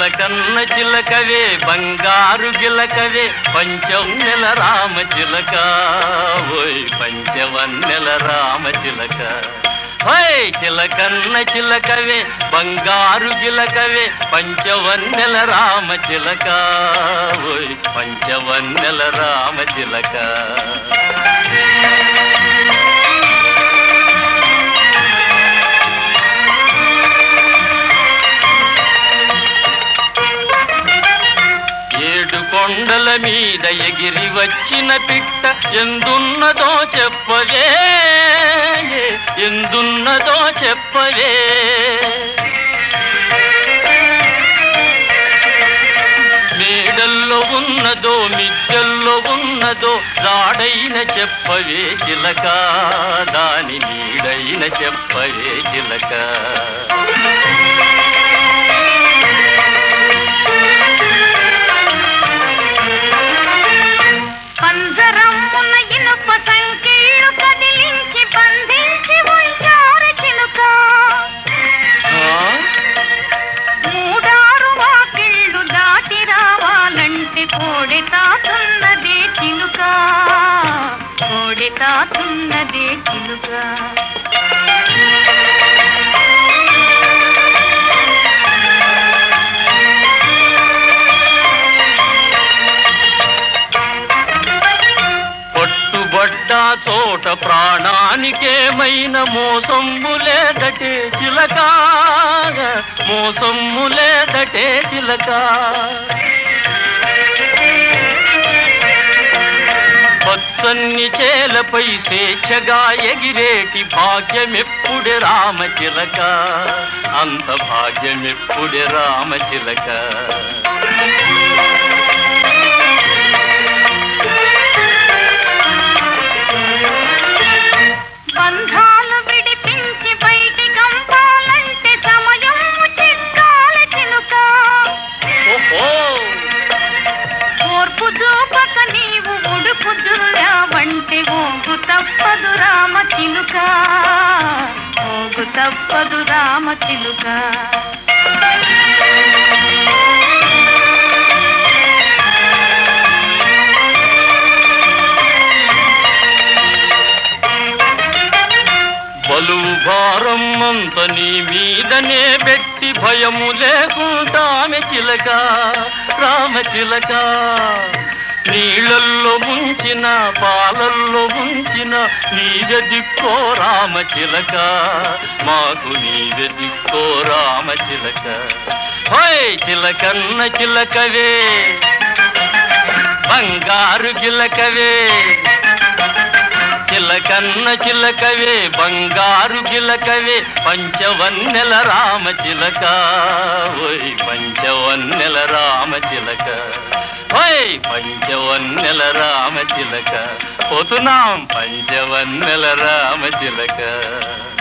చిలకన్న చిలకవే బంగారు గిలకవే పంచవన్నెల రామ చిలక ఓయ్ పంచవన్నెల రామ చిలక ఓయ్ చిలకన్న చిలకవే బంగారు గిలకవే పంచవన్నెల రామ చిలక ఓయ్ పంచవన్నెల రామ చిలక ఏడు కొండల మీద ఎగిరి వచ్చిన పిట్ట ఎందున్నదో చెప్పవే ఎందున్నదో చెప్పవే మేడల్లో ఉన్నదో మిద్దెల్లో ఉన్నదో దాడైన చెప్పవే చిలక దాని నీడైన చెప్పవే చిలక పంజరమ్మున ఇనుప సంకెళ్ళు కదిలించి బంధించి ఉంచారు చిలుక ఆ? మూడారు వాకిళ్ళు దాటి రావాలంటే కోడె తాతున్నదే చిలుక కోడె తాతున్నదే చిలుక పట్టుబడ్డ చోట ప్రాణానికేమైన మోసమ్ము లేదటే చిలక మోసమ్ము లేదటే చిలక పచ్చన్ని చేలపై స్వేచ్ఛగా ఎగిరేటి భాగ్యమెప్పుడే రామ చిలక అంత భాగ్యమెప్పుడే రామ చిలక బంధాలు విడిపించి బయటి కంపాలంటే సమయం చిక్కాల చిలుక ఓహో ఓర్పు చూపక నీవు ఉడుపు దుర్యావంటే ఓగు తప్పదు రామ చిలుక ఓగు తప్పదు రామ చిలుక బలువు భారం అంత నీ మీదనే పెట్టి భయము లేకుంటామె చిలక రామ చిలక నీళ్ళల్లో ముంచిన పాలల్లో ముంచిన నీవె దిక్కో రామ చిలక మాకు నీవె దిక్కో రామ చిలక హోయ్ చిలకన్న చిలకవే బంగారు గిలకవే చిలకన్న చిలకవే బంగారు గిలకవే పంచవన్నెల రామ చిలక ఓయ్ పంచవన్నెల రామ చిలక ఓయ్ పంచవన్నెల రామ చిలక పోతున్నాం పంచవన్నెల రామ చిలక